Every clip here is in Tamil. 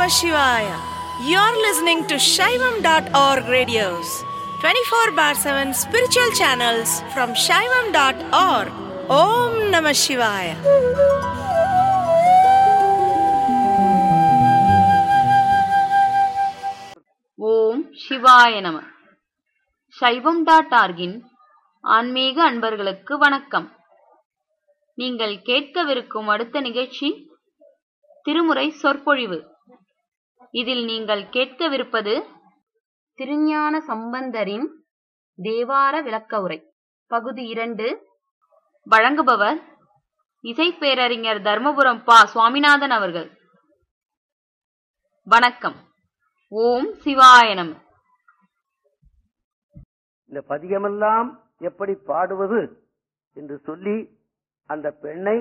Namah Shivaya. You're listening to Shaivam.org radios, 24 bar 7 spiritual channels from Shaivam.org. Om Namah Shivaya. ஓம் சிவாய நம சைவம் டாட் ஆர்கின் ஆன்மீக அன்பர்களுக்கு வணக்கம் நீங்கள் கேட்கவிருக்கும் அடுத்த நிகழ்ச்சி திருமுறை சொற்பொழிவு இதில் நீங்கள் கேட்கவிருப்பது திருஞான சம்பந்தரின் தேவார விளக்க உரை பகுதி இரண்டு வழங்குபவர் இசைப்பேரறிஞர் தர்மபுரம் பா சுவாமிநாதன் அவர்கள் வணக்கம் ஓம் சிவாய நம இந்த பதிகமெல்லாம் எப்படி பாடுவது என்று சொல்லி அந்த பெண்ணை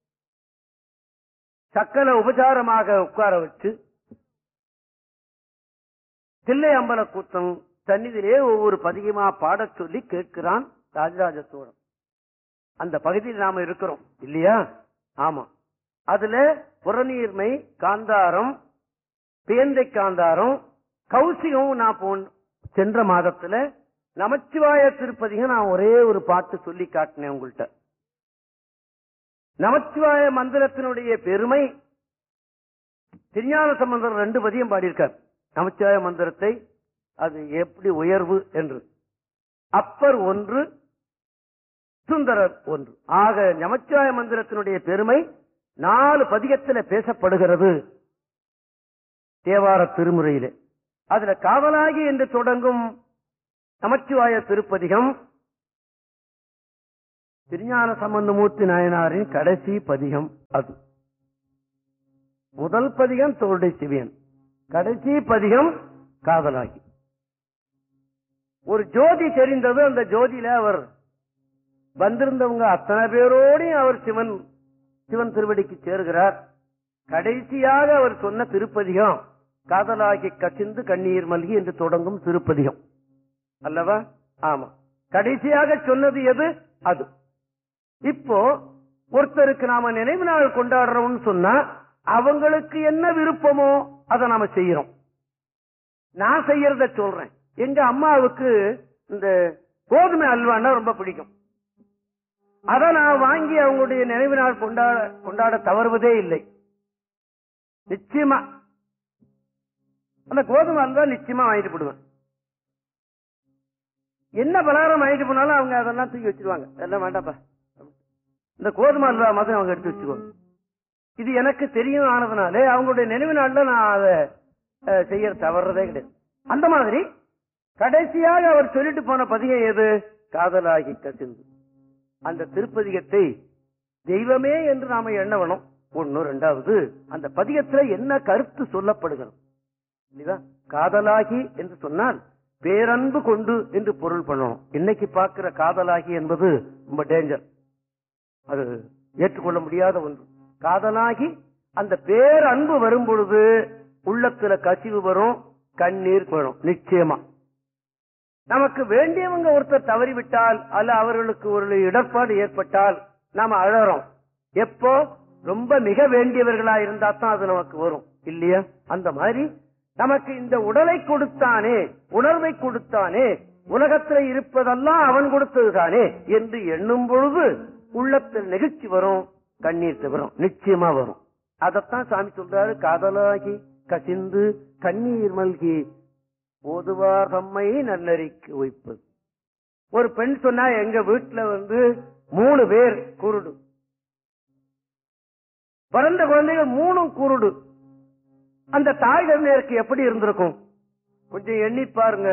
சக்கல உபசாரமாக உட்கார வச்சு தில்லை அம்பல கூத்தம் சந்நிதியிலே ஒவ்வொரு பதிகமா பாடச் சொல்லி கேட்கிறான் ராஜராஜ சோழன் அந்த பகுதியில் நாம இருக்கிறோம் இல்லையா ஆமா அதுல புறநீர்மை காந்தாரம் பேந்தை காந்தாரம் கௌசிகம் நான் போன் சென்ற மாதத்துல நமச்சிவாய திருப்பதிக நான் ஒரே ஒரு பாட்டு சொல்லி காட்டினேன் உங்கள்கிட்ட நமச்சிவாய மந்திரத்தினுடைய பெருமை திருஞான சம்பந்தர் ரெண்டு பதியம் பாடியிருக்கார் நமச்சிவாய மந்திரத்தை அது எப்படி உயர்வு என்று அப்பர் ஒன்று சுந்தரர் ஒன்று ஆக நமச்சிவாய மந்திரத்தினுடைய பெருமை நாலு பதிகத்துல பேசப்படுகிறது தேவார திருமுறையிலே அதுல காவலாகி என்று தொடங்கும் நமச்சிவாய திருப்பதிகம் திருஞான சம்பந்தமூர்த்தி நாயனாரின் கடைசி பதிகம் அது முதல் பதிகம் தோருடை சிவியன் கடைசி பதிகம் காதலாகி ஒரு ஜோதி தெரிந்தது அந்த ஜோதியில அவர் வந்திருந்தவங்க அத்தனை பேரோடையும் அவர் சிவன் சிவன் திருவடிக்கு சேர்கிறார் கடைசியாக அவர் சொன்ன திருப்பதிகம் காதலாகி கசிந்து கண்ணீர் மல்கி என்று தொடங்கும் திருப்பதிகம் அல்லவா ஆமா கடைசியாக சொன்னது எது அது இப்போ ஒருத்தருக்கு நாம நினைவு நாள் கொண்டாடுறோம்னு சொன்னா அவங்களுக்கு என்ன விருப்பமோ அதை நாம செய்யறோம் நான் செய்யறத சொல்றேன் எங்க அம்மாவுக்கு இந்த கோதுமை அல்வான்னா ரொம்ப பிடிக்கும் அதை நான் வாங்கி அவங்களுடைய நினைவு நாள் கொண்டாட கொண்டாட தவறுவதே இல்லை நிச்சயமா அந்த கோதுமை அல்வா நிச்சயமா வாங்கிட்டு போடுவேன் என்ன பலகாரம் வாங்கிட்டு போனாலும் அவங்க அதெல்லாம் தூக்கி வச்சிருவாங்க எல்லாம் வேண்டாப்பா இந்த கோதுமை அல்வா மாதிரி அவங்க எடுத்து வச்சுக்குவாங்க இது எனக்கு தெரியும் ஆனதுனாலே அவங்களுடைய நினைவு நாள்ல நான் அதை அஹ், செய்ய தவறுறதே கிடையாது அந்த மாதிரி கடைசியாக அவர் சொல்லிட்டு போன பதிகை எது காதலாகி கசிந்து அந்த திருப்பதிகத்தை தெய்வமே என்று நாம எண்ண வேணும் ஒண்ணு ரெண்டாவது அந்த பதிகத்துல என்ன கருத்து சொல்லப்படுகிறது இல்லையா? காதலாகி என்று சொன்னால் பேரன்பு கொண்டு என்று பொருள் பண்ணணும் இன்னைக்கு பார்க்கிற காதலாகி என்பது ரொம்ப டேஞ்சர் அது ஏற்றுக்கொள்ள முடியாத ஒன்று காதலாகி அந்த பேரன்பு வரும் பொழுது உள்ளத்துல கசிவு வரும் கண்ணீர் வரும் நிச்சயமா நமக்கு வேண்டியவங்க ஒருத்தர் தவறிவிட்டால் அல்ல அவர்களுக்கு ஒரு இடர்பாடு ஏற்பட்டால் நாம அழறோம் எப்போ ரொம்ப மிக வேண்டியவர்களா இருந்தா தான் அது நமக்கு வரும் இல்லையா அந்த மாதிரி நமக்கு இந்த உடலை கொடுத்தானே உணர்வை கொடுத்தானே உலகத்துல இருப்பதெல்லாம் அவன் கொடுத்ததுதானே என்று எண்ணும் பொழுது உள்ளத்தில் நெகிழ்ச்சி வரும் கண்ணீர் வரும் நிச்சயமா வரும் அதத்தான் சாமி சொல்றாரு காதலாகி கசிந்து கண்ணீர் மல்கி ஓதுவார் தம்மை நல்லறிக்கு வைப்பது ஒரு பெண் சொன்னா எங்க வீட்டுல வந்து மூணு பேர் குருடு பிறந்த குழந்தைகள் மூணும் குருடு அந்த தாய் தந்தையருக்கு எப்படி இருந்திருக்கும் கொஞ்சம் எண்ணி பாருங்க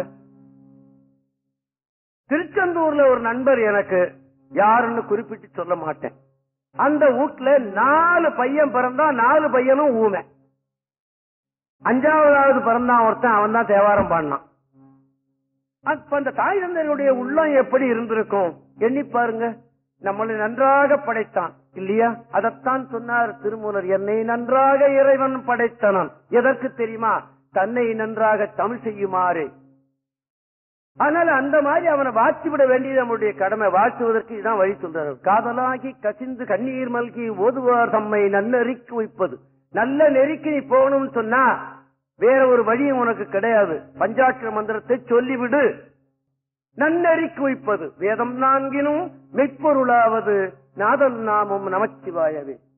திருச்செந்தூர்ல ஒரு நண்பர் எனக்கு யாருன்னு குறிப்பிட்டு சொல்ல மாட்டேன் அந்த வீட்டுல நாலு பையன் பிறந்தா நாலு பையனும் ஊமை அஞ்சாவதாவது பிறந்தான் ஒருத்தன் அவன் தான் தேவாரம் பாடினான் அப்ப அந்த தாய் தந்தையருடைய உள்ளம் எப்படி இருந்திருக்கும் எண்ணி பாருங்க நம்மளை நன்றாக படைத்தான் இல்லையா அதத்தான் சொன்னார் திருமூலர் என்னை நன்றாக இறைவன் படைத்தனான் எதற்கு தெரியுமா தன்னை நன்றாக தமிழ் செய்யுமாறு அதனால அந்த மாதிரி அவனை வாழ்த்தி விட வேண்டியது நம்முடைய கடமை வாழ்த்துவதற்கு இதுதான் வழி சொல்றாரு காதலாகி கசிந்து கண்ணீர் மல்கி ஓதுவார் தம்மை நல்ல நெறிக்கு வைப்பது நல்ல நெறிக்கு நீ போகணும்னு சொன்னா வேற ஒரு வழியும் உனக்கு கிடையாது பஞ்சாட்சர மந்திரத்தை சொல்லிவிடு நன்னறிக்கு வைப்பது வேதம் நான்கினும் மெய்ப்பொருளாவது நாதன் நாமம் நமச்சிவாயவே